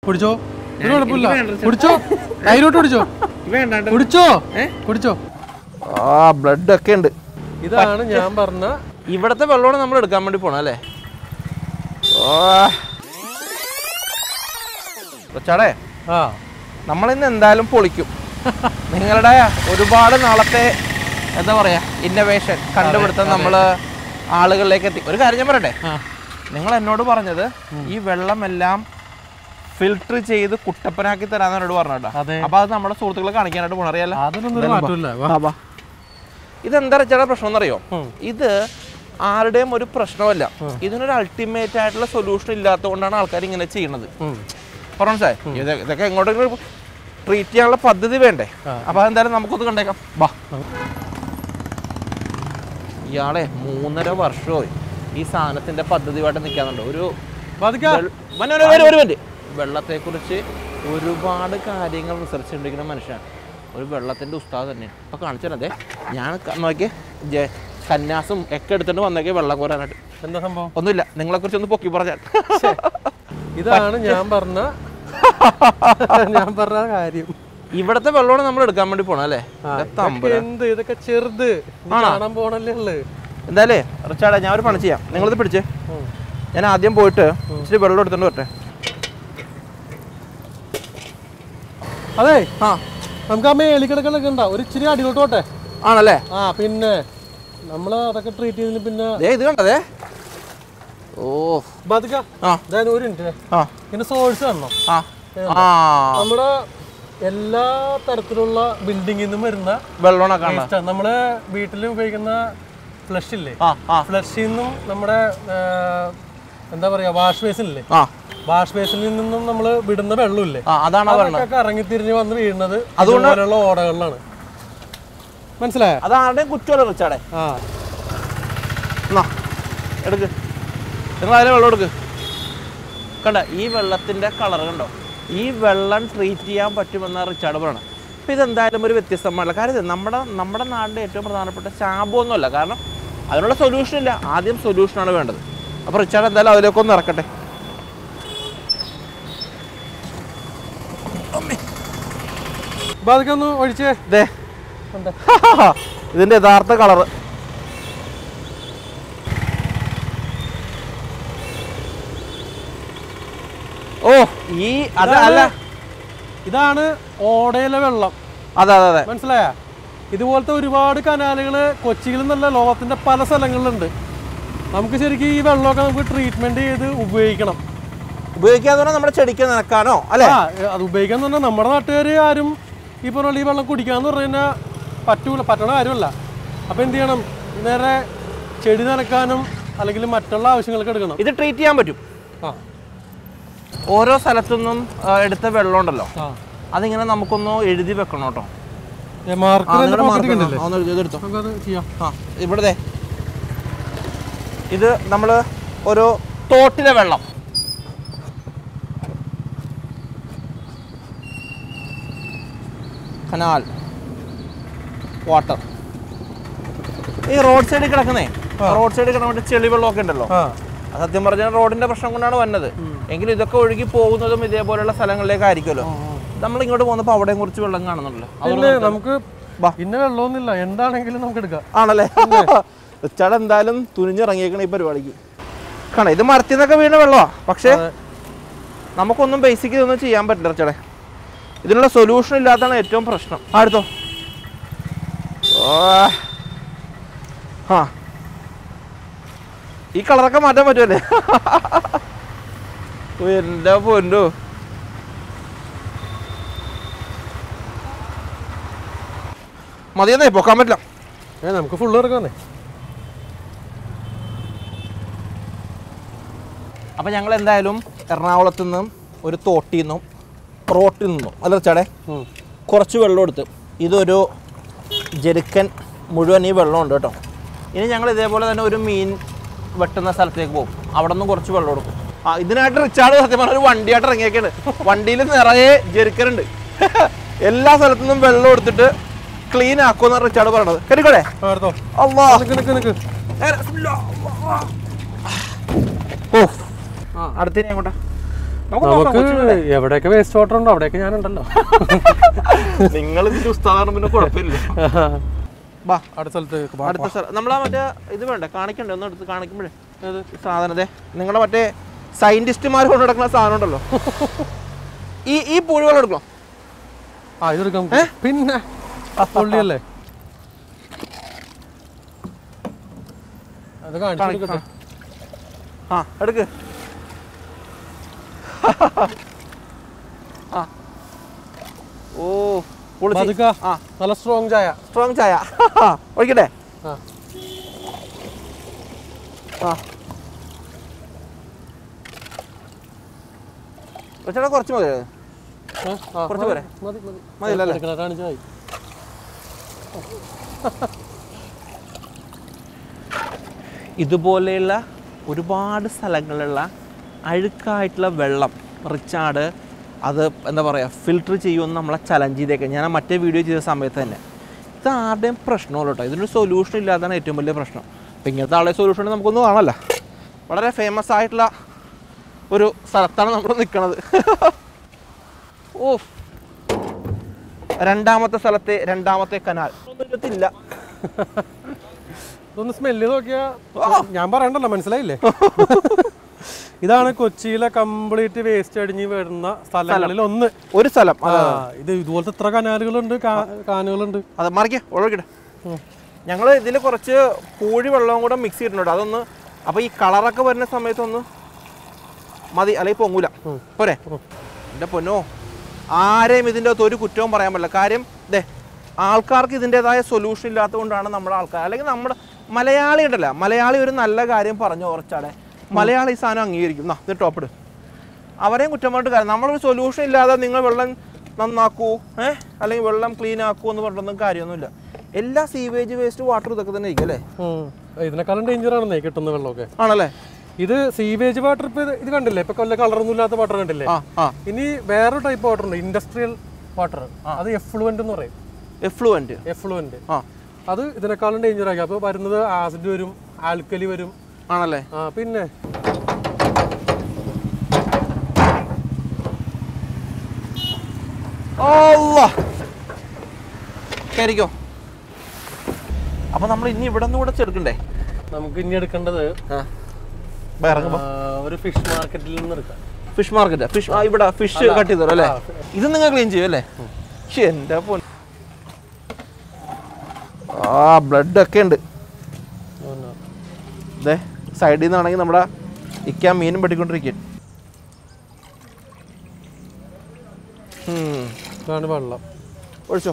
കുടിച്ചോ ഒരു ഞാൻ- കുഴപ്പമില്ല എനിക്ക് വേണ്ട, കുടിച്ചോ കയ്യിലോട്ട് കുടിച്ചോ വേണ്ട കുടിച്ചോ ഏ? കുടിച്ചോ ആ ബ്ലഡ് ഒക്കെ ഉണ്ട് ഇതാണ് ഞാൻ പറഞ്ഞ ഇവിടത്തെ വെള്ളമാണ് നമ്മൾ എടുക്കാൻ വേണ്ടി പോണം അല്ലേ ചടേ ആ നമ്മളിന്ന് എന്തായാലും പൊളിക്കും നിങ്ങളുടെ ഒരുപാട് നാളത്തെ എന്താ പറയാ ഇന്നോവേഷൻ കണ്ടുപിടുത്തം നമ്മൾ ആളുകളിലേക്ക് എത്തി ഒരു കാര്യം ഞാൻ പറയട്ടെ ആ. നിങ്ങൾ എന്നോട് പറഞ്ഞത് ഈ വെള്ളമെല്ലാം ഫിൽട്ടർ ചെയ്ത് കുട്ടപ്പനാക്കി തരാന്ന് എന്നോട് പറഞ്ഞോ അതെ. അപ്പൊ അത് നമ്മുടെ സുഹൃത്തുക്കളെ കാണിക്കാനായിട്ട് പോണ അറിയാലോ അതിനൊന്നും ഒരു മാറ്റമില്ല വാ. ഇതെന്താ വെച്ചാൽ പ്രശ്നം എന്നറിയോ ഉം. ഇത് ആരുടെയും ഒരു പ്രശ്നമല്ല ഇതിനൊരു അൾട്ടിമേറ്റ് ആയിട്ടുള്ള സൊല്യൂഷൻ ഇല്ലാത്തതുകൊണ്ടാണ് ആൾക്കാർ ഇങ്ങനെ ചെയ്യണത് ഉം. പറഞ്ഞു സാർ ഇത് ഇതൊക്കെ എങ്ങോട്ടെങ്കിലും ട്രീറ്റ് ചെയ്യാനുള്ള പദ്ധതി വേണ്ടേ ആ. അപ്പൊ അതെന്തായാലും നമുക്കൊന്ന് കണ്ടേക്കാം ബാ ഇയാളെ മൂന്നര വർഷമായി ഈ സാധനത്തിന്റെ പദ്ധതിയുമായിട്ട് നിൽക്കാന്നുണ്ട് ഒരു ബാധിക്കാ വെൾ- വന്നെ, വന്നെ, വരെ, ഒരു മിനിറ്റ് വെള്ളത്തെക്കുറിച്ച് ഒരുപാട് കാര്യങ്ങൾ റിസർച്ച് ചെയ്തിരിക്കുന്ന മനുഷ്യനാണ് ഒരു വെള്ളത്തിന്റെ ഉസ്താദ് തന്നെ ഇപ്പൊ കാണിച്ചു അതെ ഞാൻ നോക്കിയേ ജെ സന്യാസം ഒക്കെ എടുത്തിട്ട് വന്നേക്കെ വെള്ളം കോരാനായിട്ട് എന്താ സംഭവം ഒന്നുമില്ല നിങ്ങളെ കുറിച്ച് ഒന്ന് പൊക്കി പറഞ്ഞാൽ ഇതാണ് ഞാൻ പറഞ്ഞ ഞാൻ പറഞ്ഞ കാര്യം ഇവിടത്തെ വെള്ളമാണ് നമ്മൾ എടുക്കാൻ വേണ്ടി പോണം അല്ലേ ആ, ഇത് ഇതൊക്കെ തമ്പുരാൻ. എന്ത് ഇതൊക്കെ ചെറുത് നീ ആണോ? കാണാൻ പോണല്ലേ ഉള്ളു എന്തായാലേ റിച്ചാർഡേ ഞാൻ ഒരു പണി ചെയ്യാം നിങ്ങളിത് പിടിച്ചേ ഞാൻ ആദ്യം പോയിട്ട് ഇച്ചിരി വെള്ളം എടുത്തോണ്ട് വരട്ടെ അതെ ആ നമുക്ക് ആ മേലിക്കിടക്കലൊക്കെ ഉണ്ടാ ഒരു ഇച്ചിരി അടിയിലോട്ട് പോട്ടെ ആണല്ലേ ആ പിന്നെ നമ്മൾ അതൊക്കെ ട്രീറ്റ് ചെയ്തതിന് പിന്നെ ദേ ഇത് കണ്ടതേ ഓ ബാധിക്ക ആ ഞാൻ ഒരു മിനിറ്റ് ആ ഇതിന്റെ സോഴ്സ് കാണണം ആ ആ നമ്മുടെ എല്ലാ തരത്തിലുള്ള ബിൽഡിങ്ങിൽ നിന്നും വരുന്ന വെള്ളമാണ് കാണാം waste ആണ്. നമ്മള് വീട്ടിൽ ഉപയോഗിക്കുന്ന ഫ്ലഷ് ഇല്ലേ ആ ആ ഫ്ലഷിൽ നിന്നും നമ്മുടെ ആ, എന്താ പറയാ വാഷ് ബേസിൻ ഇല്ലേ ആ വാഷ് ബേസിനിൽ നിന്നും നമ്മൾ വിടുന്ന വെള്ളമില്ലേ ആ അതാണ് പറഞ്ഞത് അതൊക്കെ കറങ്ങി തിരിഞ്ഞ് വന്ന് വീഴുന്നത് അതുപോലെയുള്ള ഓടകളിലാണ് മനസ്സിലായ അത് ആരുടെയും കുറ്റമല്ല റിച്ചാർഡേ ആ എന്നാ എടുക്ക് നിങ്ങൾ അതിന് വെള്ളം എടുക്ക് കണ്ട ഈ വെള്ളത്തിന്റെ കളർ കണ്ടോ ഈ വെള്ളം ട്രീറ്റ് ചെയ്യാൻ പറ്റുമെന്ന റിച്ചാർഡ് പറയണം അപ്പം ഇതെന്തായാലും ഒരു വ്യത്യസ്തമായിട്ടുള്ള കാര്യം ഇത് നമ്മുടെ നമ്മുടെ നാടിൻ്റെ ഏറ്റവും പ്രധാനപ്പെട്ട ശാപമൊന്നുമല്ല കാരണം അതിനുള്ള സൊല്യൂഷൻ ഇല്ല ആദ്യം സൊല്യൂഷനാണ് വേണ്ടത് അപ്പോൾ റിച്ചാർഡ് എന്തായാലും അതിലേക്ക് ഒന്ന് ഇറക്കട്ടെ ബാധിക്കൊന്ന് ഒഴിച്ചേ ദേ ഉണ്ട്. ഇതിന്റെ യഥാർത്ഥ കളറ് ഓ ഈ അത് അല്ല ഇതാണ് ഓടയിലെ വെള്ളം അതെ അതെ അതെ മനസ്സിലായ ഇതുപോലത്തെ ഒരുപാട് കനാലുകള് കൊച്ചിയിൽ നിന്നല്ല ലോകത്തിന്റെ പല സ്ഥലങ്ങളിലുണ്ട് നമുക്ക് ശരിക്കും ഈ വെള്ളമൊക്കെ നമുക്ക് ട്രീറ്റ്മെന്റ് ചെയ്ത് ഉപയോഗിക്കണം ഉപയോഗിക്കാന്ന് പറഞ്ഞാൽ നമ്മുടെ ചെടിക്ക് നനക്കാനോ അല്ലെ ആ അത് ഉപയോഗിക്കാന്ന് പറഞ്ഞാൽ നമ്മുടെ നാട്ടുകാർ ആരും ഈ പറഞ്ഞ പോലെ ഈ വെള്ളം കുടിക്കാന്ന് പറഞ്ഞു കഴിഞ്ഞാൽ പറ്റൂല പറ്റണ കാര്യമല്ല അപ്പൊ എന്ത് ചെയ്യണം നേരെ ചെടി നനക്കാനും അല്ലെങ്കിൽ മറ്റുള്ള ആവശ്യങ്ങൾക്ക് എടുക്കണം ഇത് ട്രീറ്റ് ചെയ്യാൻ പറ്റും ആ ഓരോ സ്ഥലത്തുനിന്നും ആ, എടുത്ത വെള്ളം ഉണ്ടല്ലോ ആ അതിങ്ങനെ നമുക്കൊന്ന് എഴുതി വെക്കണം കേട്ടോ ഏ, മാർക്കർ ആ, എന്റെ നിങ്ങളുടെ pocket ൽ marker ഉണ്ടല്ലേ? ഒന്ന് എഴുതി ഇതെടുത്തോ നമുക്കത് ചെയ്യാം ആ ഇവിടെ ദേ. ഇത് നമ്മൾ ഒരു തോട്ടിലെ വെള്ളം കനാൽ വാട്ടർ ഈ റോഡ് സൈഡിൽ കിടക്കുന്നേ റോഡ് സൈഡിൽ കിടന്നിട്ട് ചെളി വെള്ളമൊക്കെ ഉണ്ടല്ലോ ആ അത് സത്യം പറഞ്ഞാൽ റോഡിന്റെ പ്രശ്നം കൊണ്ടാണ് വന്നത് എങ്കിലും ഇതൊക്കെ ഒഴുകി പോകുന്നതും ഇതേപോലെയുള്ള സ്ഥലങ്ങളിലേക്കായിരിക്കുമല്ലോ നമ്മൾ ഇങ്ങോട്ട് പോകുന്നപ്പോൾ അവിടെയും കുറച്ച് വെള്ളം കാണുന്നുണ്ടല്ലോ പിന്നെ നമുക്ക് ബാ. പിന്നെ വെള്ളമൊന്നുമില്ല എന്താണെങ്കിലും നമുക്ക് എടുക്കാം ആണല്ലേ റിച്ചാർഡ് എന്തായാലും തുനിഞ്ഞിറങ്ങിയേക്കണ ഈ പരിപാടിക്ക് കാണാം ഇത് മരത്തിൽ നിന്നൊക്കെ വീണ വെള്ളമാ പക്ഷേ അതെ. നമുക്കൊന്നും ബേസിക് ഇതൊന്നും ചെയ്യാൻ പറ്റില്ല റിച്ചാർഡെ ഇതിനുള്ള സൊല്യൂഷൻ ഇല്ലാത്തതാണ് ഏറ്റവും പ്രശ്നം ആ എടുത്തോ ഓ. ആ ഈ കളറൊക്കെ മാറ്റാൻ പറ്റുമല്ലേ ഓ, എൻ്റെ പൊന്നു മതിയെന്നേ പൊക്കാൻ പറ്റില്ല ഏ നമുക്ക് ഫുള്ള് എടുക്കാന്നേ അപ്പം ഞങ്ങൾ എന്തായാലും എറണാകുളത്ത് നിന്നും ഒരു തോട്ടിൽ നിന്നും റോട്ടിൽ നിന്നും അല്ല ചേടെ ഉം. കുറച്ച് വെള്ളം എടുത്ത് ഇതൊരു ജെരുക്കൻ മുഴുവൻ ഈ വെള്ളമുണ്ട് കേട്ടോ ഇനി ഞങ്ങൾ ഇതേപോലെ തന്നെ ഒരു മീൻ വെട്ടുന്ന സ്ഥലത്തേക്ക് പോകും അവിടെ നിന്നും കുറച്ച് വെള്ളം എടുക്കും ആ ഇതിനായിട്ട് റിച്ചാർഡ് സത്യം പറഞ്ഞ ഒരു വണ്ടിയായിട്ട് ഇറങ്ങിയേക്കാണ് വണ്ടിയിൽ നിറയെ ജെരുക്കനുണ്ട് എല്ലാ സ്ഥലത്തു നിന്നും വെള്ളം എടുത്തിട്ട് ക്ലീൻ ആക്കുമെന്നാണ് റിച്ചാർഡ് പറയണത് കേട്ടിക്കോടെ ആ, എടുത്തോ അള്ളാ നിക്ക് നിക്ക് നിക്ക് ഓ ആ അടുത്തതിനെ അങ്ങോട്ടാ നമുക്ക് നോക്കാം, നമുക്ക് കൊച്ചിയുടെ. എവിടെയൊക്കെ വേസ്റ്റ് വാട്ടർ ഉണ്ടോ അവിടെയൊക്കെ ഞാനുണ്ടല്ലോ നിങ്ങൾ ഇതിന്റെ ഉസ്താദാണ് പിന്നെ കുഴപ്പമില്ല ബാ അടുത്ത സ്ഥലത്ത് അടുത്ത സ്ഥലം നമ്മളാ മറ്റേ ഇത് വേണ്ട കാണിക്കണ്ടേ ഒന്ന് എടുത്ത് കാണിക്കുമ്പോഴേ ഈ സാധനത്തെ നിങ്ങളുടെ മറ്റേ സയന്റിസ്റ്റുമാർ കൊണ്ട് നടക്കുന്ന സാധനം ഉണ്ടല്ലോ ഈ ഈ പുഴുവെള്ളം എടുക്കണം ആ ഇതെടുക്കാം പിന്നെ പുള്ളിയല്ലേ അത് കാണിച്ചു കാണിക്ക്. കൊടുക്കട്ടെ ആ എടുക്ക് ആ ഓ പൊളിച്ച് പതുക്കെ. ആ നല്ല സ്ട്രോങ് ചായ സ്ട്രോങ് ചായ ഒഴിക്കട്ടെ ആ ആ കുറച്ചുകൂടെ കുറച്ച് മതി ആ, ആ, കുറച്ച് മതി, പോരെ? മതി മതി മതിയല്ലോ എടുക്കണ കാണിച്ചാ മതി ഇതുപോലെയുള്ള ഒരുപാട് സ്ഥലങ്ങളിലുള്ള അഴുക്കായിട്ടുള്ള വെള്ളം റിച്ചാർഡ് അത് എന്താ പറയുക ഫിൽട്ടർ ചെയ്യുമെന്ന് നമ്മളെ ചലഞ്ച് ചെയ്തേക്കാം ഞാൻ ആ മറ്റേ വീഡിയോ ചെയ്ത സമയത്ത് തന്നെ ഇത് ആരുടെയും പ്രശ്നമല്ല കേട്ടോ ഇതിനൊരു സൊല്യൂഷൻ ഇല്ലാതാണ് ഏറ്റവും വലിയ പ്രശ്നം അപ്പം ഇങ്ങനത്തെ ആളെ സൊല്യൂഷൻ നമുക്കൊന്നും കാണാമല്ല വളരെ ഫേമസ് ആയിട്ടുള്ള ഒരു സ്ഥലത്താണ് നമ്മൾ നിൽക്കുന്നത് ഓ രണ്ടാമത്തെ സ്ഥലത്തെ രണ്ടാമത്തെ കനാൽ ഒന്നും ഇതിനകത്തില്ല ഇതൊന്ന് സ്മെല്ല് നോക്കിയാ ഞാൻ പറയണ്ടല്ലോ മനസ്സിലായില്ലേ ഇതാണ് കൊച്ചിയിലെ കംപ്ലീറ്റ് വേസ്റ്റ് അടിഞ്ഞ് വരുന്ന സ്ഥലങ്ങളിൽ ഒന്ന് ഒരു സ്ഥലം ആ, ഇത് ഇതുപോലത്തെ എത്ര കനാലുകളുണ്ട് കാ- കാനുകളുണ്ട് അത് മറിക്കേ ഒഴുകിട ഉം. ഞങ്ങൾ ഇതിൽ കുറച്ച് പൂഴി വെള്ളവും കൂടെ മിക്സ് ചെയ്തിട്ടുണ്ട് അതൊന്ന് അപ്പോൾ ഈ കളറൊക്കെ വരുന്ന സമയത്തൊന്ന് മതി അല്ലെങ്കിൽ പൊങ്ങൂല ഉം. പോരെ എൻ്റെ പൊന്നോ ആരെയും ഇതിൻ്റെ അകത്ത് ഒരു കുറ്റവും പറയാൻ പറ്റില്ല കാര്യം ദേ ആൾക്കാർക്ക് ഇതിൻ്റെതായ സൊല്യൂഷൻ ഇല്ലാത്തതുകൊണ്ടാണ് നമ്മുടെ ആൾക്കാർ അല്ലെങ്കിൽ നമ്മുടെ മലയാളി ഉണ്ടല്ല മലയാളി ഒരു നല്ല കാര്യം പറഞ്ഞു ഉറച്ചാടെ മലയാളി ഈ സാധനം അംഗീകരിക്കും നാ ഇത് ടോപ്പിട് അവരെയും കുറ്റം പറഞ്ഞിട്ട് കാര്യം നമ്മളൊരു സൊല്യൂഷൻ ഇല്ലാതെ നിങ്ങൾ വെള്ളം നന്നാക്കൂ ഏ അല്ലെങ്കിൽ വെള്ളം ക്ലീൻ ആക്കൂ എന്ന് പറഞ്ഞൊന്നും കാര്യമൊന്നുമില്ല എല്ലാ സീവേജ് വേസ്റ്റ് വാട്ടർ ഇതൊക്കെ തന്നെ ഇരിക്കും അല്ലേ ഉം. ഇതിനെക്കാളും ഡേഞ്ചർ ആണെന്നേ കിട്ടുന്ന വെള്ളമൊക്കെ ആണല്ലേ ഇത് സീവേജ് വാട്ടർ ഇപ്പൊ ഇത് ഇത് കണ്ടില്ലേ ഇപ്പൊ കൊല്ല കളറൊന്നും ഇല്ലാത്ത വാട്ടർ കണ്ടില്ലേ ആ ആ ഇനി വേറൊരു ടൈപ്പ് വാട്ടർ ഉണ്ട് ഇൻഡസ്ട്രിയൽ വാട്ടർ അത് എഫ്ലുവന്റ് എന്ന് പറയും എഫ്ലുവൻറ്റ് എഫ്ലുവന്റ് ആ അത് ഇതിനേക്കാളും ഡേഞ്ചർ ആക്കി അപ്പൊ വരുന്നത് ആസിഡ് വരും ആൽക്കലി വരും ആണല്ലേ ആ പിന്നെ കയറിക്കോ അപ്പൊ നമ്മൾ ഇനി ഇവിടെ നിന്ന് കൂടെ ചെറുക്കണ്ടേ നമുക്ക് ഇനി എടുക്കേണ്ടത് ആ ഇറങ്ങുമ്പോ ആ, ഒരു ഫിഷ് മാർക്കറ്റിൽ നിന്ന് എടുക്കാം ഫിഷ് മാർക്കറ്റ് ഫിഷ് ഇവിടെ ഫിഷ് കട്ട് ചെയ്തോ അല്ലേ ഇത് നിങ്ങൾ ക്ലീൻ ചെയ്യും അല്ലേ ശ്ശെ, എൻ്റെ പൊൻ ആ ബ്ലഡ് ഒക്കെ ഉണ്ട് പിന്നെ ഇതേ സൈഡിൽ നിന്നാണെങ്കിൽ നമ്മുടെ ഇക്കാൻ മീനും പെട്ടിക്കൊണ്ടിരിക്കും ഇതാണ് വെള്ളം ഒഴിച്ചോ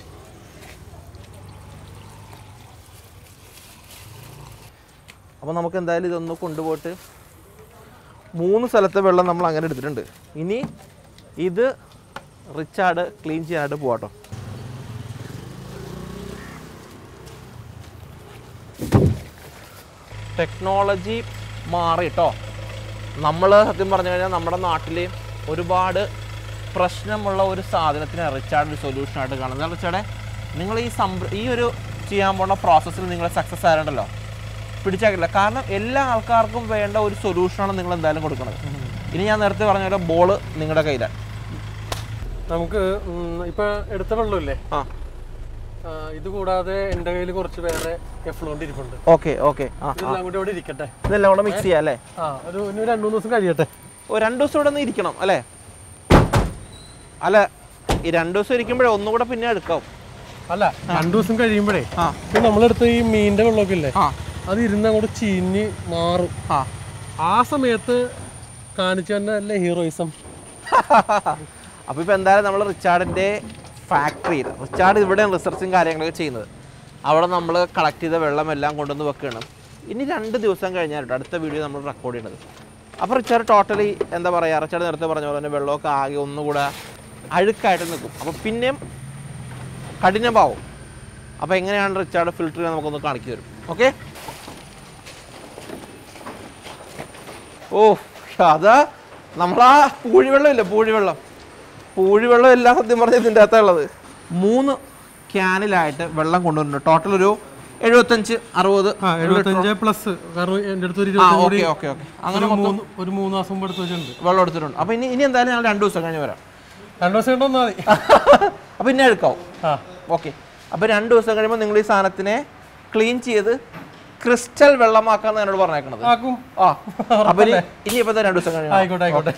അപ്പോൾ നമുക്ക് എന്തായാലും ഇതൊന്ന് കൊണ്ടുപോയിട്ട് മൂന്ന് സ്ഥലത്തെ വെള്ളം നമ്മൾ അങ്ങനെ എടുത്തിട്ടുണ്ട് ഇനി ഇത് റിച്ചാർഡ് ക്ലീൻ ചെയ്യാനായിട്ട് പോവാട്ടോ ടെക്നോളജി മാറി കേട്ടോ നമ്മൾ സത്യം പറഞ്ഞു കഴിഞ്ഞാൽ നമ്മുടെ നാട്ടിൽ ഒരുപാട് പ്രശ്നമുള്ള ഒരു സാധനത്തിന് റിച്ചാർഡ് ഒരു സൊല്യൂഷനായിട്ട് കാണുന്നത് റിച്ചാർഡെ നിങ്ങൾ ഈ സംഭ ഈ ഒരു ചെയ്യാൻ പോണ പ്രോസസ്സിൽ നിങ്ങൾ സക്സസ് ആയിട്ടുണ്ടല്ലോ പിടിച്ചാക്കില്ല കാരണം എല്ലാ ആൾക്കാർക്കും വേണ്ട ഒരു സൊല്യൂഷനാണ് നിങ്ങൾ എന്തായാലും കൊടുക്കുന്നത് ഇനി ഞാൻ നേരത്തെ പറഞ്ഞ പോലെ ബോള് നിങ്ങളുടെ കയ്യിലാണ് നമുക്ക് ഉം, ഇപ്പൊ എടുത്ത വെള്ളമില്ലേ ആ ആ, ഇത് കൂടാതെ എൻ്റെ കയ്യിൽ കുറച്ച് വേറെ എഫ്ലുവന്റ് ഇരിപ്പുണ്ട് ഓക്കെ ഓക്കെ ആ ഇതെല്ലാം കൂടി ഇവിടെ ഇരിക്കട്ടെ ഇതെല്ലാം കൂടെ മിക്സ് ചെയ്യാം അല്ലേ ആ ഒരു ഇനി രണ്ടു മൂന്ന് ദിവസം കഴിയട്ടെ ഓ രണ്ട് ദിവസം ഇവിടെ നിന്ന് ഇരിക്കണം അല്ലേ അല്ല ഈ രണ്ട് ദിവസം ഇരിക്കുമ്പോഴേ ഒന്നുകൂടെ പിന്നെ എടുക്കാം അല്ല രണ്ടു ദിവസം കഴിയുമ്പോഴേ ആ ഇപ്പൊ നമ്മളെടുത്ത ഈ മീനിന്റെ വെള്ളമൊക്കെ ഇല്ലേ ആ അത് ഇരുന്ന് അങ്ങോട്ട് ചീഞ്ഞ് മാറും ആ ആ സമയത്ത് കാണിച്ചു തന്നെ അല്ലേ ഹീറോയിസം അപ്പോൾ ഇപ്പോൾ എന്തായാലും നമ്മൾ റിച്ചാർഡിൻ്റെ ഫാക്ടറിയിൽ റിച്ചാർഡ് ഇവിടെയാണ് റിസർച്ചും കാര്യങ്ങളൊക്കെ ചെയ്യുന്നത് അവിടെ നമ്മൾ കളക്ട് ചെയ്ത വെള്ളം എല്ലാം കൊണ്ടുവന്ന് വെക്കണം ഇനി രണ്ട് ദിവസം കഴിഞ്ഞാൽ അടുത്ത വീഡിയോ നമ്മൾ റെക്കോർഡ് ചെയ്യണത് അപ്പോൾ റിച്ചാർഡ് ടോട്ടലി എന്താ പറയുക റിച്ചാർഡ് നേരത്തെ പറഞ്ഞ പോലെ തന്നെ വെള്ളമൊക്കെ ആകെ ഒന്നുകൂടെ അഴുക്കായിട്ട് നിൽക്കും അപ്പോൾ പിന്നെയും കഠിനമാവും അപ്പോൾ എങ്ങനെയാണ് റിച്ചാർഡ് ഫിൽറ്റർ ചെയ്യുന്നത് നമുക്കൊന്ന് കാണിച്ചു തരും ഓക്കെ ഓ അതാ നമ്മളാ പൂഴിവെള്ളം ഇല്ല പൂഴിവെള്ളം പൂഴിവെള്ളം എല്ലാം സത്യം പറഞ്ഞ ഇതിൻ്റെ അകത്തുള്ളത് മൂന്ന് ക്യാനിലായിട്ട് വെള്ളം കൊണ്ടുവരുന്നുണ്ട് ടോട്ടൽ ഒരു എഴുപത്തഞ്ച് അറുപത് ആ എഴുപത്തഞ്ച് പ്ലസ് കാരണം എൻ്റെ അടുത്ത് ഒരു ആ ഇരുപത്തഞ്ച് കൂടി ഓക്കെ ഓക്കെ ഓക്കെ അങ്ങനെ ഒരു മൂന്ന് ഒരു മൂന്ന് മാസം മുമ്പ് എടുത്ത് വെച്ചിട്ടുണ്ട് വെള്ളം എടുത്തിട്ടുണ്ട് അപ്പോൾ ഇനി ഇനി എന്തായാലും ഞങ്ങൾ രണ്ട് ദിവസം കഴിഞ്ഞ് വരാം രണ്ടു ദിവസം കൊണ്ട് വന്നാൽ മതി അപ്പോൾ ഇന്നെ എടുക്കാവും ആ ഓക്കെ അപ്പോൾ രണ്ട് ദിവസം കഴിയുമ്പോൾ നിങ്ങൾ ഈ സാധനത്തിനെ ക്ലീൻ ചെയ്ത് ക്രിസ്റ്റൽ വെള്ളമാക്കാന്ന് എന്നോട് പറഞ്ഞേക്കണത് ആക്കും ആ അപ്പോൾ ഇനി ഇനി ഇപ്പോൾ രണ്ട് ദിവസം കഴിയും ആയിക്കോട്ടെ ആയിക്കോട്ടെ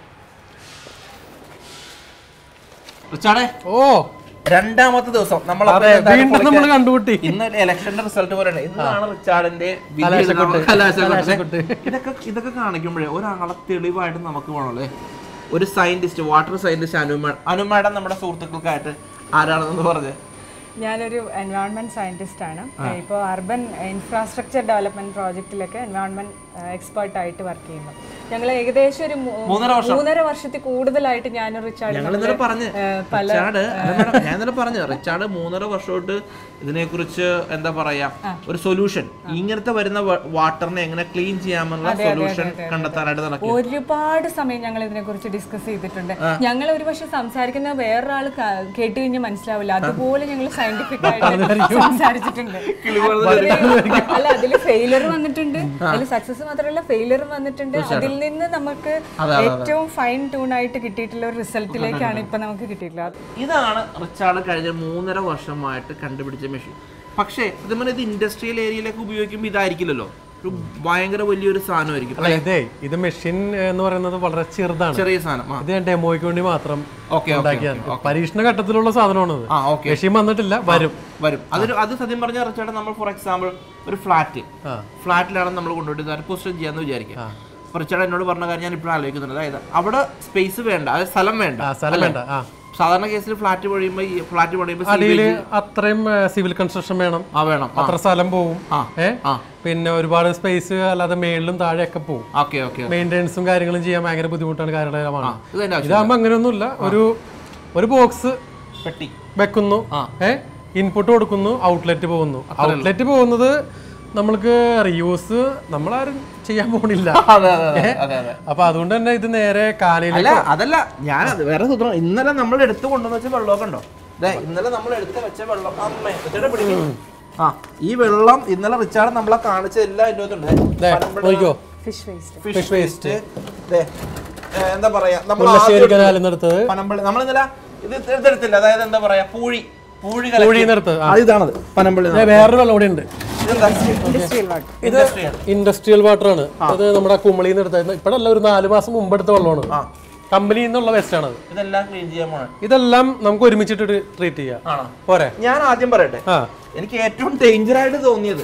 റിച്ചാർഡേ ഓ രണ്ടാമത്തെ ദിവസം നമ്മൾ അതെ വീണ്ടും നമ്മൾ കണ്ടുപിട്ടി ഇന്ന് ഇലക്ഷന്റെ റിസൾട്ട് പോലെയാണ് ഇന്നാണ് റിച്ചാർഡിന്റെ വിധി കലാശക്കൊട്ട്. എഴുതുന്ന കലാശക്കൊട്ട്. കലാശക്കൊട്ട്. ഇതൊക്കെ ഇതൊക്കെ കാണിക്കുമ്പോഴേ ഒരാളെ തെളിവായിട്ട് നമുക്ക് വേണമല്ലേ ഒരു സയന്റിസ്റ്റ് വാട്ടർ സയന്റിസ്റ്റ് അനുമാ അനുമാഡം നമ്മുടെ സുഹൃത്തുക്കൾക്കായിട്ട് ആരാണെന്ന് പറഞ്ഞ് ഞാനൊരു എൻവയോൺമെന്റ് സയന്റിസ്റ്റ് ആണ് ഇപ്പോൾ അർബൻ ഇൻഫ്രാസ്ട്രക്ചർ ഡെവലപ്മെന്റ് പ്രോജക്റ്റിലൊക്കെ എൻവയോൺമെന്റ് എക്സ്പേർട്ട് ആയിട്ട് വർക്ക് ചെയ്യുന്നു ഞങ്ങൾ ഏകദേശം ഒരു മൂ- മൂന്നര വർഷം. മൂന്നര വർഷത്തിൽ കൂടുതലായിട്ട് ഞാനും റിച്ചാർഡ് ഞങ്ങൾ ഇന്നലെ പറഞ്ഞ് പല റിച്ചാർഡ് അല്ല madam, ഞാൻ ഇന്നലെ പറഞ്ഞു റിച്ചാർഡ് മൂന്നര വർഷമായിട്ട് ഇതിനെക്കുറിച്ച് എന്താ പറയാ ഒരു സൊല്യൂഷൻ ഇങ്ങനത്തെ വരുന്ന വാട്ടറിനെ എങ്ങനെ ക്ലീൻ ചെയ്യാമെന്നുള്ള സൊല്യൂഷൻ കണ്ടെത്താനായിട്ട് നടക്കും ഒരുപാട് സമയം ഞങ്ങൾ ഇതിനെ കുറിച്ച് ഡിസ്കസ് ചെയ്തിട്ടുണ്ട് ഞങ്ങൾ ഒരു പക്ഷെ സംസാരിക്കുന്ന വേറൊരാൾ കേട്ട് കഴിഞ്ഞാൽ മനസ്സിലാവില്ല അതുപോലെ ഞങ്ങൾ സയന്റിഫിക് ആയിട്ട് സംസാരിച്ചിട്ടുണ്ട് അത്രയും- അല്ല അതിൽ ഫെയിലർ വന്നിട്ടുണ്ട് അതിൽ സക്സസ് മാത്രമല്ല ഫെയിലറും വന്നിട്ടുണ്ട് അതിൽ നിന്ന് നമുക്ക് ഏറ്റവും ഫൈൻ ട്യൂൺ ആയിട്ട് കിട്ടിയിട്ടുള്ള ഒരു റിസൾട്ടിലേക്കാണ് ഇപ്പൊ നമുക്ക് കിട്ടിയിട്ടുള്ളത് ഇതാണ് റിച്ചാർഡ് കഴിഞ്ഞ മൂന്നര വർഷമായിട്ട് കണ്ടുപിടിച്ച മെഷീൻ പക്ഷേ ഇതുപോലെ ഇത് ഇൻഡസ്ട്രിയൽ ഏരിയയിലേക്ക് ഉപയോഗിക്കുമ്പോൾ ഇതായിരിക്കില്ലല്ലോ ഒരു ഭയങ്കര വലിയൊരു സാധനമായിരിക്കും അല്ല ഇതേ ഇത് മെഷീൻ എന്ന് പറയുന്നത് വളരെ ചെറുതാണ് ചെറിയ സാധനം ആ ഇത് ഞാൻ ഡെമോയ്ക്ക് വേണ്ടി മാത്രം ഓക്കെ ഉണ്ടാക്കിയാണ് പരീക്ഷണ ഘട്ടത്തിലുള്ള സാധനമാണത് ആ ഓക്കെ മെഷീൻ വന്നിട്ടില്ല വരും വരും അതൊരു അത് സത്യം പറഞ്ഞ റിച്ചാർഡ് നമ്മൾ ഫോർ എക്സാമ്പിൾ ഒരു ഫ്ലാറ്റ് ആ ഫ്ലാറ്റിലാണ് നമ്മൾ കൊണ്ടുപോയിട്ട് പൊസിഷൻ ചെയ്യാന്ന് വിചാരിക്കാം അപ്പോൾ റിച്ചാർഡ് എന്നോട് പറഞ്ഞ കാര്യം ഞാൻ ഇപ്പോഴും ആലോചിക്കുന്നുണ്ട് അതായത് അവിടെ സ്പേസ് വേണ്ട അതായത് സ്ഥലം വേണ്ട ആ സ്ഥലം വേണ്ട ആ സാധാരണ കേസിൽ ഫ്ലാറ്റ് പണിയുമ്പോൾ ഈ ഫ്ലാറ്റ് പണിയുമ്പോൾ അടിയിൽ അത്രയും സിവിൽ കൺസ്ട്രക്ഷൻ വേണം ആ വേണം ആ അത്ര സ്ഥലം പോവും ആ. ഏ ആ. പിന്നെ ഒരുപാട് സ്പേസ് അല്ലാതെ മേളിലും താഴെയൊക്കെ പോവും ഓക്കെ ഓക്കെ മെയിൻ്റെനൻസും കാര്യങ്ങളും ചെയ്യാൻ ഭയങ്കര ബുദ്ധിമുട്ടാണ് കാര്യമാണ് ഇത് തന്നെ ആവശ്യം ഇതാകുമ്പോൾ അങ്ങനെയൊന്നുമില്ല ഒരു ഒരു ബോക്സ് പെട്ടി വെക്കുന്നു ആ. ഏ ഇൻപുട്ട് കൊടുക്കുന്നു ഔട്ട്ലെറ്റ് പോകുന്നു ഔട്ട്ലെറ്റ് പോകുന്നത് നമ്മൾക്ക് റിയൂസ് നമ്മളാരും ചെയ്യാൻ പോണില്ല അതെ അതെ അതെ അതെ അതെ അപ്പൊ അതുകൊണ്ട് തന്നെ ഇത് നേരെ കാനയിലേക്ക് അല്ല അതല്ല ഞാനത് വേറെ സൂത്രം ഇന്നലെ നമ്മൾ എടുത്ത് കൊണ്ടുവന്ന് വെച്ച വെള്ളമൊക്കെ ഉണ്ടോ ദേ, ഇന്നലെ നമ്മൾ എടുത്ത് വെച്ച വെള്ളം അമ്മേ റിച്ചാർഡ് പിടിക്കും ആ ഈ വെള്ളം ഇന്നലെ റിച്ചാർഡ് നമ്മളെ കാണിച്ച എല്ലാം ഇതിൻ്റെ ദേ, നോക്കിക്കോ ഫിഷ് വേസ്റ്റ് ഫിഷ് വേസ്റ്റ് എന്താ പറയാ നമ്മൾ മുല്ലശ്ശേരി കനാലിൽ നിന്നെടുത്തത് പനമ്പള്ളി നമ്മൾ ഇന്നലെ ഇത് ഇതെടുത്തില്ല അതായത് എന്താ പറയാ പൂഴി പൂഴി കലക്കി. പൂഴിയിൽ നിന്നെടുത്തത് ആ, ഇതാണത് പനമ്പള്ളി ദേ, വേറൊരു വെള്ളം കൂടി ഉണ്ട് ഇതെന്താ ഇൻഡസ്ട്രിയൽ വാട്ടർ ഇത് ഇൻഡസ്ട്രിയൽ വാട്ടർ ആണ് അത് നമ്മുടെ കുമളിയിൽ നിന്ന് എടുത്ത ഇപ്പോഴല്ല ഒരു നാല് മാസം മുമ്പ് എടുത്ത വെള്ളമാണ് ആ കമ്പനിയിൽ നിന്നുള്ള വേസ്റ്റ് ആണ് അത് ഇതെല്ലാം ക്ലീൻ ചെയ്യാൻ പോണേ ഇതെല്ലാം നമുക്ക് ഒരുമിച്ചിട്ട് ട്രീറ്റ് ചെയ്യാം ആണോ പോരെ ഞാൻ ആദ്യം പറയട്ടെ ആ എനിക്ക് ഏറ്റവും ഡേഞ്ചർ ആയിട്ട് തോന്നിയത്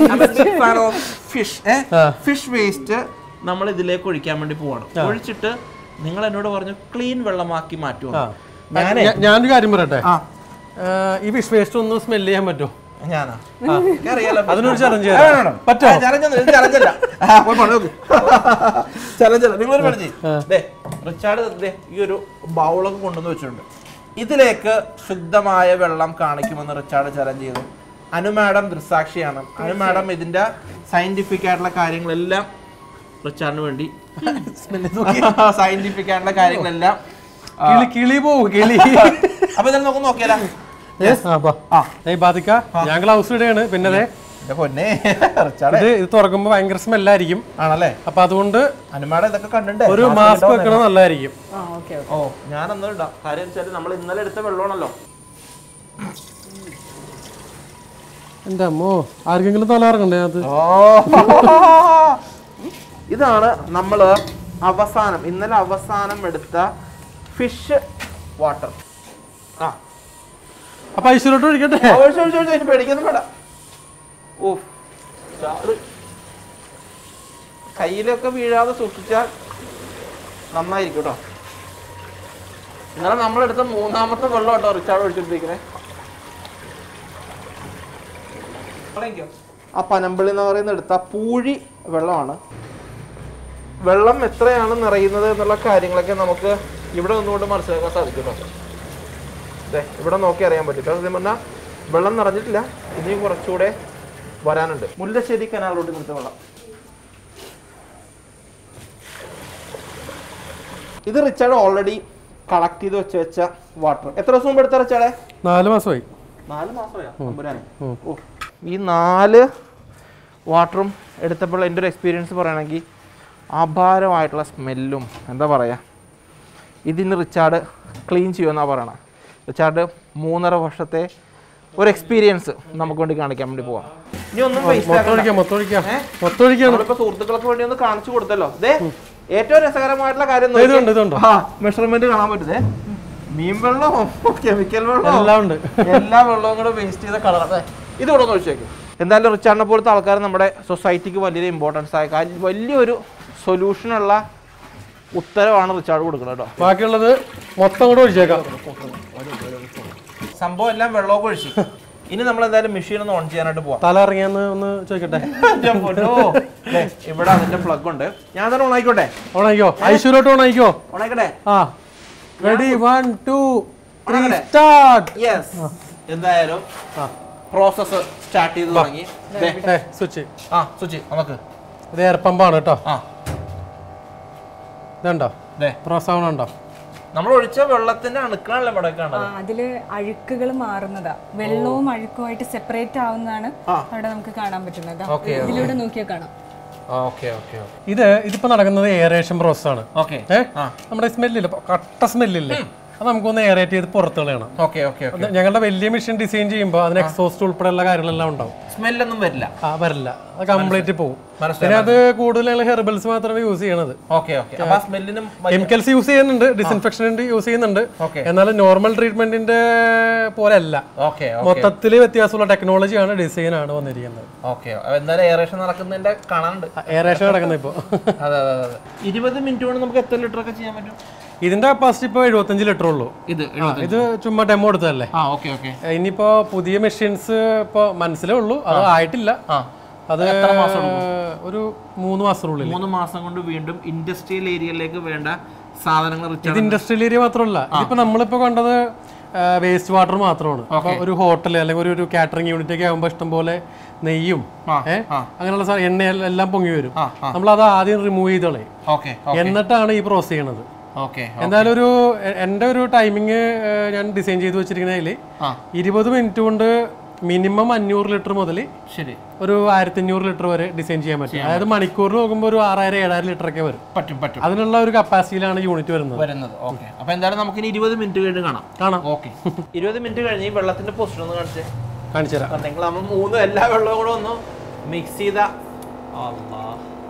ഫിഷ് ആ. ഫിഷ് വേസ്റ്റ് നമ്മൾ ഇതിലേക്ക് ഒഴിക്കാൻ വേണ്ടി പോവാണ് ഒഴിച്ചിട്ട് നിങ്ങൾ എന്നോട് പറഞ്ഞു ക്ലീൻ വെള്ളമാക്കി മാറ്റുമോ ആ. ഞാനേ ഞാ- ഞാനൊരു കാര്യം പറയട്ടെ ആ ആ, ഈ ഫിഷ് വേസ്റ്റ് ഒന്ന് സ്മെല് ചെയ്യാൻ പറ്റുമോ ഞാനാ എനിക്കറിയാലോ അതിനൊരു challenge ആ, ചെയ്യാം. വേണം, വേണം. പറ്റോ? ആ, challenge ഒന്നും, ഇത് challenge അല്ല. ആ, പോയി പണി നോക്ക്. Challenge അല്ല. നിങ്ങളൊരു പണി ചെയ്യ്. ദേ, റിച്ചാർഡ് ദേ, ഈ ഒരു ബൗളൊക്കെ കൊണ്ടുവന്ന് വെച്ചിട്ടുണ്ട് ഇതിലേക്ക് ശുദ്ധമായ വെള്ളം കാണിക്കുമെന്ന് റിച്ചാർഡ് ചലഞ്ച് ചെയ്തു അനു മാഡം ദൃസാക്ഷിയാണ് അനു മാഡം ഇതിന്റെ സയന്റിഫിക് ആയിട്ടുള്ള കാര്യങ്ങളെല്ലാം റിച്ചാർഡിന് വേണ്ടി സയന്റിഫിക് ആയിട്ടുള്ള കാര്യങ്ങളെല്ലാം ആ, കിളി കിളി പോവും കിളി അപ്പൊ ഇതെല്ലാം നമുക്ക് നോക്കിയാലോ ആ, ബാ. ആ ഏയ് ബാധിക്ക ഞാൻ ഗ്ലൗസ് ഇടുകയാണ് പിന്നെ ദേ, എന്റെ പൊന്നെ റിച്ചാർഡ് ഇത് ഇത് തുറക്കുമ്പോൾ ഭയങ്കര സ്മെല്ലായിരിക്കും ആണല്ലേ അപ്പൊ അതുകൊണ്ട് അനുമാടം ഇതൊക്കെ കണ്ടിട്ടേ ഒരു മാസ്ക് വെക്കണത് നല്ലതായിരിക്കും ആ ഓക്കെ ഓ ഞാൻ അന്ന് ഇടാം കാര്യം വെച്ചാൽ നമ്മൾ ഇന്നലെ എടുത്ത വെള്ളമാണല്ലോ എന്റെ അമ്മോ ആർക്കെങ്കിലും തല ഇറങ്ങണ്ടേ അത് ഓ ഇതാണ് നമ്മൾ അവസാനം ഇന്നലെ അവസാനം എടുത്ത ഫിഷ് വാട്ടർ ആ അപ്പൊ ഐശ്വര്യോട്ട് ഒഴിക്കട്ടെ ഒഴിച്ച് ഒഴിച്ച് ഒഴിച്ച് ഇനി പേടിക്കൊന്നും വേണ്ട ഓ ചാട് കയ്യിലൊക്കെ വീഴാതെ സൂക്ഷിച്ചാൽ നന്നായിരിക്കും കേട്ടോ ഇന്നലെ നമ്മളെടുത്ത മൂന്നാമത്തെ വെള്ളം കേട്ടോ റിച്ചാർഡ് ഒഴിച്ചിട്ടിരിക്കണേ ആ പനമ്പിളി എന്ന് പറയുന്ന എടുത്ത പൂഴി വെള്ളമാണ് വെള്ളം എത്രയാണ് നിറയുന്നത് എന്നുള്ള കാര്യങ്ങളൊക്കെ നമുക്ക് ഇവിടെ നിന്നുകൊണ്ട് മനസ്സിലാക്കാൻ സാധിക്കും കേട്ടോ ദേ, ഇവിടെ നോക്കി അറിയാൻ പറ്റും കാരണം സത്യം പറഞ്ഞാൽ വെള്ളം നിറഞ്ഞിട്ടില്ല ഇനിയും കുറച്ചുകൂടെ വരാനുണ്ട് മുല്ലശ്ശേരി കനാൽ റോഡിൽ നിർത്ത വെള്ളം ഇത് റിച്ചാർഡ് ഓൾറെഡി കളക്ട് ചെയ്ത് വെച്ച് വെച്ച വാട്ടർ എത്ര ദിവസം മുമ്പ് എടുത്ത റിച്ചാർഡേ നാല് മാസമായി നാല് മാസമായോ അമ്പുരാനെ ഓ ഈ നാല് വാട്ടറും എടുത്തപ്പോൾ എൻ്റെ ഒരു എക്സ്പീരിയൻസ് പറയുകയാണെങ്കിൽ അപാരമായിട്ടുള്ള സ്മെല്ലും എന്താ പറയുക ഇതിന് റിച്ചാർഡ് ക്ലീൻ ചെയ്യുമെന്നാണ് പറയണത് റിച്ചാർഡ് മൂന്നര വർഷത്തെ ഒരു എക്സ്പീരിയൻസ് നമുക്ക് വേണ്ടി കാണിക്കാൻ വേണ്ടി പോവാം ഇനി ഒന്നും waste മൊത്തം ആക്കണ്ട. ഒഴിക്കാം മൊത്തം ഒഴിക്കാം മൊത്തം ഒഴിക്കാണ് നമ്മളിപ്പോ സുഹൃത്തുക്കൾക്ക് വേണ്ടി ഒന്ന് കാണിച്ചു കൊടുത്തല്ലോ ദേ ഏറ്റവും രസകരമായിട്ടുള്ള കാര്യം ദേ ഇതുണ്ട്, ഇതുണ്ട്. മെഷർമെന്റ് കാണാൻ പറ്റുന്നേ മീൻ വെള്ളവും കെമിക്കൽ വെള്ളവും എല്ലാം ഉണ്ട് എല്ലാ വെള്ളവും കൂടെ വേസ്റ്റ് ചെയ്ത കളർ ഇത് ഇവിടെ ഒന്ന് ഒഴിച്ചേക്കും എന്തായാലും റിച്ചാർഡിനെ പോലത്തെ ആൾക്കാർ നമ്മുടെ സൊസൈറ്റിക്ക് വലിയൊരു ഇമ്പോർട്ടൻസ് ആയ കാര്യം വലിയൊരു സൊല്യൂഷനുള്ള ഉത്തരവാണ് റിച്ചാർഡ് കൊടുക്കുന്നത് കേട്ടോ ബാക്കിയുള്ളത് മൊത്തം കൂടെ ഒഴിച്ചേക്കാം സംഭവം എല്ലാം വെള്ളമൊക്കെ ഒഴിച്ചു ഇനി നമ്മൾ എന്തായാലും മെഷീൻ ഒന്ന് ഓൺ ചെയ്യാനായിട്ട് പോവാം തല ഇറങ്ങിയാന്ന് ഒന്ന് ചോദിക്കട്ടെ എൻ്റെ പൊന്നോ. ദേ, ഇവിടെ അതിന്റെ പ്ലഗ് ഉണ്ട് ഞാൻ തന്നെ ഓൺ ആയിക്കോട്ടെ ഓണായിക്കോ ഐശ്വര്യോട്ട് ഓണായിക്കോ ഓൺ ആയിക്കോട്ടെ ആ റെഡി വൺ ടു ത്രീ ഓണാക്കട്ടെ? സ്റ്റാർട്ട് യെസ് എന്തായാലും ആ പ്രോസസ്സ് സ്റ്റാർട്ട് ചെയ്ത് തുടങ്ങി ദേ, ഏ സ്വിച്ച് ആ സ്വിച്ച് നമുക്ക് ഇത് എയർ പമ്പാണ് കേട്ടോ ആ ഇതുണ്ടോ ദേ പ്രോത്സാഹനം ഉണ്ടോ നമ്മൾ ഒഴിച്ച വെള്ളത്തിന്റെ അണുക്കളല്ലേ ഇവിടെ ആ, കാണുന്നത് അതില് അഴുക്കുകൾ മാറുന്നതാ വെള്ളവും അഴുക്കുമായിട്ട് സെപ്പറേറ്റ് ആവുന്നതാണ് ആ. അവിടെ നമുക്ക് കാണാൻ പറ്റുന്നത് ദാ, ഓക്കേ, ഇതിലൂടെ നോക്കിയാൽ കാണാം ഓക്കെ ഓക്കെ ഇത് ഇതിപ്പോ നടക്കുന്നത് എയറേഷൻ പ്രോസസ് ആണ് ഓക്കെ ഏ നമ്മുടെ സ്മെല്ലില്ല കട്ട സ്മെല്ലില്ലേ അത് നമുക്കൊന്ന് എയറേറ്റ് ചെയ്ത് പുറത്ത് കളയണം ഓക്കെ ഓക്കെ അത് ഞങ്ങളുടെ വലിയ മെഷീൻ ഡിസൈൻ ചെയ്യുമ്പോൾ അതിന് എക്സോസ്റ്റ് ഉൾപ്പെടെയുള്ള കാര്യങ്ങളെല്ലാം ഉണ്ടാവും സ്മെല്ലൊന്നും വരില്ല ആ വരില്ല അത് കംപ്ലീറ്റ് പോകും മനസ്സിലായി. പിന്നെ അത് കൂടുതൽ ഞങ്ങൾ ഹെർബൽസ് മാത്രമേ യൂസ് ചെയ്യണത് ഓക്കെ ഓക്കെ അപ്പൊ ആ സ്മെല്ലിനും കെമിക്കൽസ് യൂസ് ചെയ്യുന്നുണ്ട് ഡിസിൻഫെക്ഷൻ യൂസ് ചെയ്യുന്നുണ്ട് ഓക്കെ എന്നാൽ നോർമൽ ട്രീറ്റ്മെന്റിന്റെ പോലെ അല്ല ഓക്കെ മൊത്തത്തിൽ വ്യത്യാസമുള്ള ടെക്നോളജിയാണ് ഡിസൈൻ ആണ് വന്നിരിക്കുന്നത് ഓക്കെ എന്തായാലും എയറേഷൻ നടക്കുന്നതിന്റെ കാണാനുണ്ട് എയറേഷൻ നടക്കുന്നത് ഇപ്പോൾ അതെ അതെ അതെ അതെ ഇരുപത് മിനിറ്റ് കൊണ്ട് നമുക്ക് എത്ര ലിറ്റർ ഒക്കെ ചെയ്യാൻ പറ്റും ഇതിന്റെ കപ്പാസിറ്റി ഇപ്പോൾ എഴുപത്തഞ്ച് ലിറ്റർ ഉള്ളൂ ഇത് ആ, ഇത് ചുമ്മാ ഡെമോ എടുത്തതല്ലേ ആ ഓക്കെ ഓക്കെ ഏ, ഇനിയിപ്പോ പുതിയ മെഷീൻസ് ഇപ്പൊ മനസ്സിലേ ഉള്ളൂ അത് ആയിട്ടില്ല ആ അത് ഒരു മൂന്ന് മാസത്തിനുള്ളിൽ മൂന്ന് മാസം കൊണ്ട് വീണ്ടും ഇൻഡസ്ട്രിയൽ ഏരിയയിലേക്ക് വേണ്ട സാധനങ്ങൾ ഇത് റിച്ചാർഡ് ഇൻഡസ്ട്രിയൽ ഏരിയ മാത്രമല്ല ഇതിപ്പോ നമ്മളിപ്പോ കണ്ടത് വേസ്റ്റ് വാട്ടർ മാത്രമാണ് അപ്പൊ ഒരു ഹോട്ടൽ അല്ലെങ്കിൽ ഒരു ഒരു കാറ്ററിംഗ് യൂണിറ്റ് ഒക്കെ ആകുമ്പോൾ ഇഷ്ടംപോലെ നെയ്യും ആ, ഏഹ് ആ. അങ്ങനെയുള്ള സാ- എണ്ണ എല്ലാം പൊങ്ങി വരും ആ, നമ്മൾ അത് ആദ്യം റിമൂവ് ചെയ്ത് കളയും ഓക്കെ എന്നിട്ടാണ് ഈ പ്രോസസ് ചെയ്യണത് ഓക്കെ എന്തായാലും ഒരു എ- എൻ്റെ ഒരു ടൈമിങ് ഞാൻ ഡിസൈൻ ചെയ്ത് വെച്ചിരിക്കുന്നതിൽ ആ ഇരുപത് മിനിറ്റ് കൊണ്ട് മിനിമം അഞ്ഞൂറ് ലിറ്റർ മുതൽ ശരി ഒരു ആയിരത്തി അഞ്ഞൂറ് ലിറ്റർ വരെ ഡിസൈൻ ചെയ്യാൻ പറ്റും അതായത് മണിക്കൂറിൽ നോക്കുമ്പോൾ ഒരു ആറായിരം ഏഴായിരം ലിറ്റർ ഒക്കെ വരും പറ്റും പറ്റും അതിനുള്ള ഒരു കപ്പാസിറ്റിയിലാണ് യൂണിറ്റ് വരുന്നത് വരുന്നത് ഓക്കെ അപ്പൊ എന്തായാലും നമുക്ക് ഇനി ഇരുപത് മിനിറ്റ് കഴിഞ്ഞ് കാണാം കാണാം ഓക്കെ ഇരുപത് മിനിറ്റ് കഴിഞ്ഞ് ഈ വെള്ളത്തിന്റെ പൊസിഷൻ ഒന്ന് കാണിച്ചേ കാണിച്ചു തരാം നിങ്ങൾ നമ്മൾ മൂന്ന് എല്ലാ വെള്ളവും കൂടെ ഒന്ന് മിക്സ് ചെയ്ത അല്ലാ.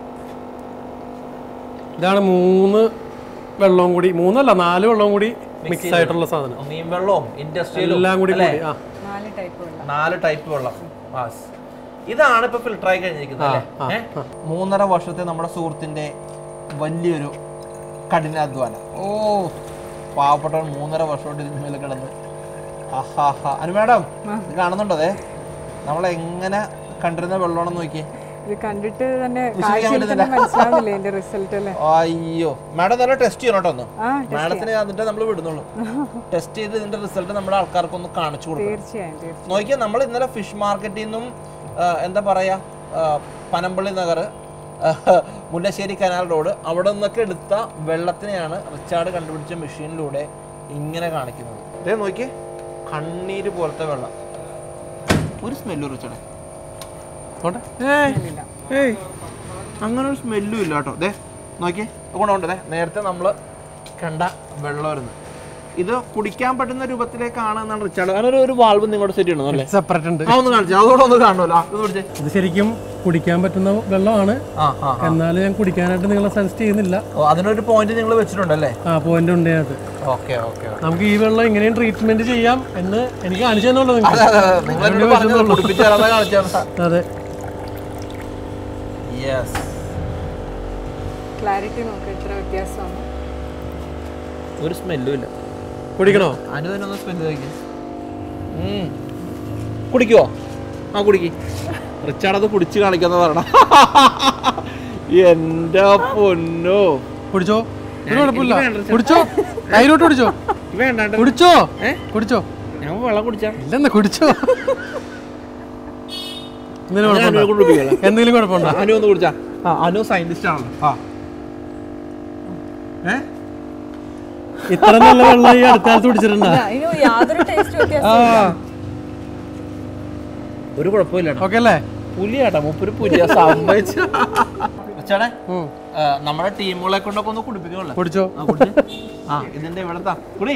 ഇതാണ് മൂന്ന് വെള്ളവും കൂടി മൂന്നല്ല നാല് വെള്ളവും കൂടി മിക്സ് ആയിട്ടുള്ള സാധനം മീൻ വെള്ളവും ഇൻഡസ്ട്രിയലും എല്ലാം കൂടി കൂടി ആ നാല് ടൈപ്പ് വെള്ളം നാല് ടൈപ്പ് വെള്ളം പാസ് ഇതാണ് ഇപ്പൊ ഫിൽട്ടർ ആയി കഴിഞ്ഞിരിക്കുന്നത് അല്ലേ ഏ? മൂന്നര വർഷത്തെ നമ്മുടെ സുഹൃത്തിന്റെ വലിയൊരു കഠിനാധ്വാനം ഓ പാവപ്പെട്ടവൻ മൂന്നര വർഷം കൊണ്ട് ഇതിന് മേലെ കിടന്ന് ആഹാ അനു മാഡം ഇത് കാണുന്നുണ്ടോ അതെ നമ്മൾ എങ്ങനെ കണ്ടിരുന്ന വെള്ളമാണെന്ന് നോക്കിയേ ഇത് കണ്ടിട്ട് തന്നെ വിശ്വസിക്കാൻ കാഴ്ചയിൽ തന്നെ മനസ്സിലാവുന്നില്ലേ ഇതിന്റെ റിസൾട്ട് അല്ലേ അയ്യോ മാഡം നല്ല ടെസ്റ്റ് ചെയ്യണം കേട്ടോ ഒന്ന് ആ മാഡത്തിന് എന്നിട്ട് നമ്മൾ വിടുന്നുള്ളൂ ടെസ്റ്റ് ചെയ്ത് ഇതിന്റെ റിസൾട്ട് നമ്മുടെ ആൾക്കാർക്കൊന്ന് കാണിച്ചു കൊടുക്കണം തീർച്ചയായും തീർച്ചയായും നോക്കിയാൽ നമ്മൾ ഇന്നലെ ഫിഷ് മാർക്കറ്റിൽ നിന്നും ആ, എന്താ പറയാ ആ, പനമ്പള്ളി നഗർ ആ, മുല്ലശ്ശേരി കനാൽ റോഡ് അവിടെ നിന്നൊക്കെ എടുത്ത വെള്ളത്തിനെയാണ് റിച്ചാർഡ് കണ്ടുപിടിച്ച മെഷീനിലൂടെ ഇങ്ങനെ കാണിക്കുന്നത് അതേ നോക്കിയേ കണ്ണീര് പോലത്തെ വെള്ളം ഒരു സ്മെല്ലും റിച്ചാർഡ് നോട്ടെ ഇല്ല. ഏയ് അങ്ങനെ ഒരു സ്മെല്ലും ഇല്ല കേട്ടോ ദേ നോക്കിയേ ഗുണമുണ്ട് ദേ നേരത്തെ നമ്മൾ കണ്ട വെള്ളമായിരുന്നു ഇത് കുടിക്കാൻ പറ്റുന്ന രൂപത്തിലേക്കാണ് എന്നാണ് റിച്ചാർഡ് അങ്ങനെ ഒരു- ഒരു വാൾവ് നിങ്ങളുടെ സെറ്റ് ചെയ്യണം അല്ലേ സെപ്പറേറ്റ് ഉണ്ട് ആ ഒന്ന് കാണിച്ചു അതോടെ ഒന്ന് കാണുമല്ലോ ഇത് പിടിച്ചേ ഇത് ശരിക്കും കുടിക്കാൻ പറ്റുന്ന വെള്ളമാണ് ആ ആ എന്നാലും ഞാൻ കുടിക്കാനായിട്ട് നിങ്ങളെ സജസ്റ്റ് ചെയ്യുന്നില്ല ഓ, അതിനൊരു പോയിന്റ് നിങ്ങൾ വെച്ചിട്ടുണ്ടല്ലേ ആ പോയിന്റ് ഉണ്ട് അത് ഓക്കെ ഓക്കെ നമുക്ക് ഈ വെള്ളം ഇങ്ങനെയും ട്രീറ്റ്മെന്റ് ചെയ്യാം എന്ന് എനിക്ക് കാണിച്ചു തന്നുള്ളത് നിങ്ങൾ എന്നോട് പറഞ്ഞത് കുടിപ്പിച്ച് തരാതെ കാണിച്ചാൽ അതെ യെസ് ക്ലാരിറ്റി നോക്ക് എത്ര വ്യത്യാസമാണ് ഒരു സ്മെല്ലും ഇല്ല കുടിക്കണോ അനു തന്നെ ഒന്ന് സ്മെല്ല് കഴിക്കും കുടിക്കുവോ ആ കുടിക്ക് റിച്ചാർഡ് അത് കുടിച്ച് കാണിക്കാന്ന് പറയണ എന്റെ പൊന്നോ കുടിച്ചോ ഒരു കുഴപ്പമില്ല കുടിച്ചോ കയ്യിലോട്ട് കുടിച്ചോ വേണ്ട കുടിച്ചോ കുടിച്ചോ ഞാൻ വെള്ളം കുടിച്ചാ ഇല്ലെന്ന് കുടിച്ചോ എന്തെങ്കിലും കുഴപ്പമുണ്ടോ എന്തെങ്കിലും കുഴപ്പമുണ്ടോ അനു ഒന്ന് കുടിച്ചാ ആ അനു സയന്റിസ്റ്റ് ആണല്ലോ ആ ഏ ഇത്ര നല്ല വെള്ളം ഈ അടുത്ത കാലത്ത് കുടിച്ചിട്ടുണ്ടോ ഇല്ല, ഇതിന് യാതൊരു ടേസ്റ്റ് വ്യത്യാസം ഒരു കുഴപ്പമില്ല ഓക്കെ അല്ലേ പുലിയാട്ടാ മൂപ്പര് പുലിയ സമ്മതിച്ചു ചേട്ടാ ഉം. നമ്മുടെ ടീമുകളെ കൊണ്ടൊക്കെ ഒന്ന് കുടിപ്പിക്കണല്ലോ കുടിച്ചോ ആ, കുടിച്ച്. ആ ഇതിന്റെ ഇവിടത്താ കുടി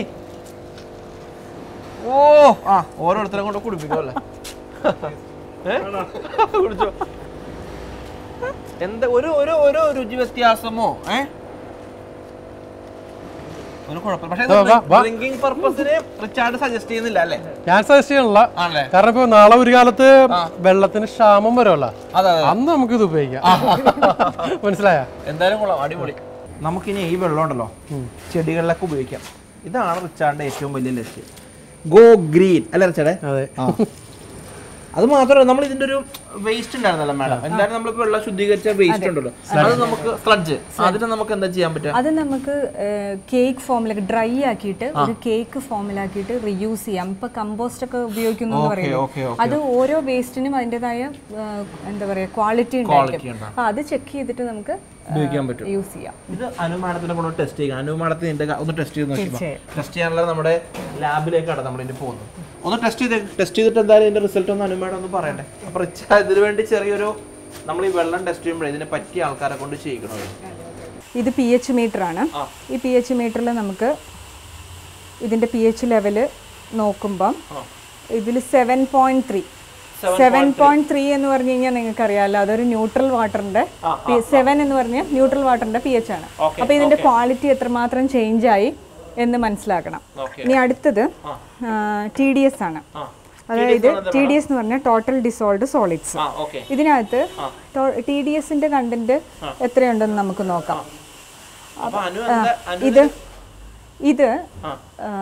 ഓ ആ ഓരോരുത്തരെ കൊണ്ട് കുടിപ്പിക്കുമല്ലേ ഏ? കുടിച്ചോ എന്താ ഒരു ഒരു ഒരു രുചി വ്യത്യാസമോ ഏ ഒരു കുഴപ്പമില്ല വാ, വാ, വാ. പക്ഷേ ഡ്രിങ്കിങ് പർപ്പസിന് റിച്ചാർഡ് സജസ്റ്റ് ചെയ്യുന്നില്ല അല്ലേ ഞാൻ സജസ്റ്റ് ചെയ്യണില്ല ആണല്ലേ കാരണം ഇപ്പൊ നാളെ ഒരു കാലത്ത് വെള്ളത്തിന് ക്ഷാമം വരുമല്ല അതെ അതെ അന്ന് നമുക്ക് ഇത് ഉപയോഗിക്കാം മനസ്സിലായ എന്തായാലും കൊള്ളാം അടിപൊളി നമുക്കിനി ഈ വെള്ളം ഉണ്ടല്ലോ ചെടികളിലൊക്കെ ഉപയോഗിക്കാം ഇതാണ് റിച്ചാർഡിന്റെ ഏറ്റവും വലിയ ലക്ഷ്യം ഗോ ഗ്രീൻ അല്ലേ റിച്ചാർഡേ അതെ അത് മാത്രമല്ല നമ്മൾ ഇതിന്റെ ഒരു വേസ്റ്റ് ഉണ്ടായിരുന്നല്ലോ മാഡം എന്തായാലും നമ്മൾ വെള്ളം ശുദ്ധീകരിച്ച വേസ്റ്റ് ഉണ്ടല്ലോ അത് നമുക്ക് സ്ലഡ്ജ് അതിന് നമുക്ക് എന്താ ചെയ്യാൻ പറ്റുക അത് നമുക്ക് കേക്ക് ഫോമിലൊക്കെ ഡ്രൈ ആക്കിയിട്ട് ഒരു കേക്ക് ഫോമിലാക്കിയിട്ട് റിയൂസ് ചെയ്യാം ഇപ്പൊ കമ്പോസ്റ്റ് ഒക്കെ ഉപയോഗിക്കുന്നു എന്ന് ഓക്കെ പറയുന്നത് ഓക്കെ അത് ഓരോ വേസ്റ്റിനും അതിൻ്റെതായ എന്താ പറയാ ക്വാളിറ്റി ഉണ്ടായിരിക്കും ഉണ്ടാവും. അപ്പൊ അത് ചെക്ക് ചെയ്തിട്ട് നമുക്ക് ഉപയോഗിക്കാൻ പറ്റും യൂസ് ചെയ്യാം ഇത് അനു മാഡത്തിനെ കൊണ്ട് ടെസ്റ്റ് ചെയ്യാം അനു മാഡത്തിന് ഇതിന്റെ ക- ഒന്ന് ടെസ്റ്റ് ചെയ്ത് നോക്കി തീർച്ചയായും. ടെസ്റ്റ് ചെയ്യാനുള്ള നമ്മുടെ ലാബിലേക്കാണ് നമ്മൾ ഇതിന്റെ പോകുന്നത് ഒന്ന് ടെസ്റ്റ് ചെയ്ത് ടെസ്റ്റ് ചെയ്തിട്ട് എന്തായാലും ഇതിന്റെ റിസൾട്ട് ഒന്ന് അനു മാഡം ഒന്ന് പറയട്ടെ അപ്പൊ റിച്ച ഇതിന് വേണ്ടി ചെറിയൊരു നമ്മൾ ഈ വെള്ളം ടെസ്റ്റ് ചെയ്യുമ്പോഴേ ഇതിനെ പറ്റിയ ആൾക്കാരെ കൊണ്ട് ചെയ്യിക്കണോ ഇത് പി എച്ച് മീറ്റർ ആണ് ആ. ഈ പി എച്ച് മീറ്ററിൽ നമുക്ക് ഇതിന്റെ പി എച്ച് ലെവല് നോക്കുമ്പം ഇതിൽ seven point three seven point three എന്ന് പറഞ്ഞു കഴിഞ്ഞാൽ നിങ്ങൾക്ക് അറിയാമല്ലോ അതൊരു ന്യൂട്രൽ വാട്ടറിന്റെ സെവൻ എന്ന് പറഞ്ഞാൽ ന്യൂട്രൽ വാട്ടറിന്റെ പി എച്ച് ആണ് അപ്പൊ ഇതിന്റെ ക്വാളിറ്റി എത്രമാത്രം ചേഞ്ച് ആയി എന്ന് മനസ്സിലാക്കണം Okay. ഇനി അടുത്തത് ടി ഡി എസ് ആണ് അതായത് ടി ഡി എസ് എന്ന് പറഞ്ഞാൽ ടോട്ടൽ ഡിസോൾഡ് സോളിഡ്സ് ആ ഓക്കെ ഇതിനകത്ത് ടി ഡി എസിന്റെ കണ്ടന്റ് എത്രയുണ്ടെന്ന് നമുക്ക് നോക്കാം അപ്പൊ അനു എന്താ അനു ഇത് ഇത് ആ. ആ,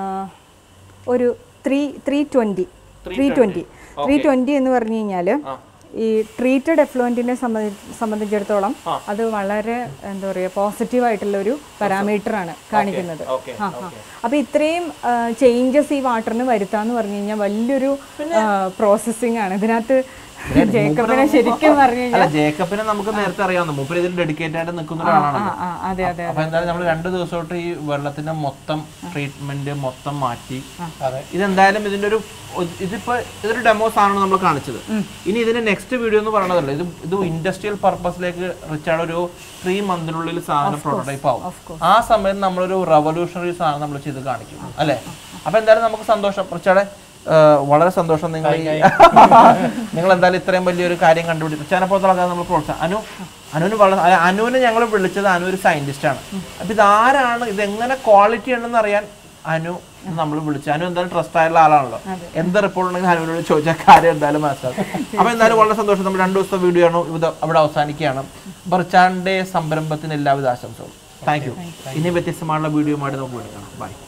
ഒരു three three twenty three twenty three twenty എന്ന് പറഞ്ഞു കഴിഞ്ഞാൽ ഈ ട്രീറ്റഡ് എഫ്ലുവൻറ്റിനെ സംബന്ധിച്ചിടത്തോളം അത് വളരെ എന്താ പറയുക പോസിറ്റീവ് ആയിട്ടുള്ള ഒരു പാരാമീറ്റർ ആണ് കാണിക്കുന്നത് ഓക്കെ ആ ആ അപ്പോൾ ഇത്രയും ചേഞ്ചസ് ഈ വാട്ടറിന് വരുത്താന്ന് പറഞ്ഞു കഴിഞ്ഞാൽ വലിയൊരു പ്രോസസ്സിംഗ് ആണ് ഇതിനകത്ത് ജേക്കബിനെ ശരിക്കും പറഞ്ഞു കഴിഞ്ഞാൽ അല്ല ജേക്കബിനെ നമുക്ക് നേരത്തെ അറിയാവുന്ന മൂപ്പര് ഇതിൽ ഡെഡിക്കേറ്റ് ആയിട്ട് നിൽക്കുന്ന ഒരാളാണ് ആ ആ അതെ അതെ അപ്പൊ എന്തായാലും നമ്മൾ രണ്ട് ദിവസമായിട്ട് ഈ വെള്ളത്തിന്റെ മൊത്തം ട്രീറ്റ്മെന്റ് മൊത്തം മാറ്റി അതെ ഇതെന്തായാലും ഇതിന്റെ ഒരു ഒ- ഇതിപ്പോ ഇതൊരു ഡെമോ സാധനമാണ് നമ്മൾ കാണിച്ചത് ഇനി ഇതിന്റെ നെക്സ്റ്റ് വീഡിയോ എന്ന് പറയണതല്ല ഇത് ഇത് ഇൻഡസ്ട്രിയൽ പർപ്പസിലേക്ക് റിച്ചാർഡ് ഒരു ത്രീ മന്തിനുള്ളിൽ സാധനം പ്രോട്ടോടൈപ്പ് ആവും ആ സമയത്ത് നമ്മളൊരു റവല്യൂഷണറി സാധനം നമ്മൾ ചെയ്ത് കാണിക്കും അല്ലെ അപ്പൊ എന്തായാലും നമുക്ക് സന്തോഷം റിച്ചാർഡെ വളരെ സന്തോഷം നിങ്ങൾ ഈ നിങ്ങൾ എന്തായാലും ഇത്രയും വലിയൊരു കാര്യം കണ്ടുപിടിച്ചു റിച്ചാനെ പോലത്തെ ആൾക്കാർ നമ്മൾ പ്രോത്സാഹനം അനു അനുവിന് വളരെ അല്ല, അനുവിനെ ഞങ്ങൾ വിളിച്ചത് അനു ഒരു സയന്റിസ്റ്റ് ആണ് അപ്പൊ ഇതാരാണ് ഇത് എങ്ങനെ ക്വാളിറ്റി ഉണ്ടെന്ന് അറിയാൻ അനു നമ്മൾ വിളിച്ചു അനു എന്തായാലും ട്രസ്റ്റ് ആയുള്ള ആളാണല്ലോ എന്ത് റിപ്പോർട്ട് ഉണ്ടെങ്കിൽ അനുവിനോട് ചോദിച്ച കാര്യം എന്തായാലും മനസ്സിലാക്കും അപ്പൊ എന്തായാലും വളരെ സന്തോഷം നമ്മൾ രണ്ടു ദിവസത്തെ വീഡിയോ ആണ് ഇത് അവിടെ അവസാനിക്കുകയാണ് ബർച്ചാന്റെ സംരംഭത്തിന് എല്ലാവിധ ആശംസകളും താങ്ക് യു ഇനി വ്യത്യസ്തമായുള്ള വീഡിയോ ആയിട്ട് നമുക്ക് വിളിക്കണം ബൈ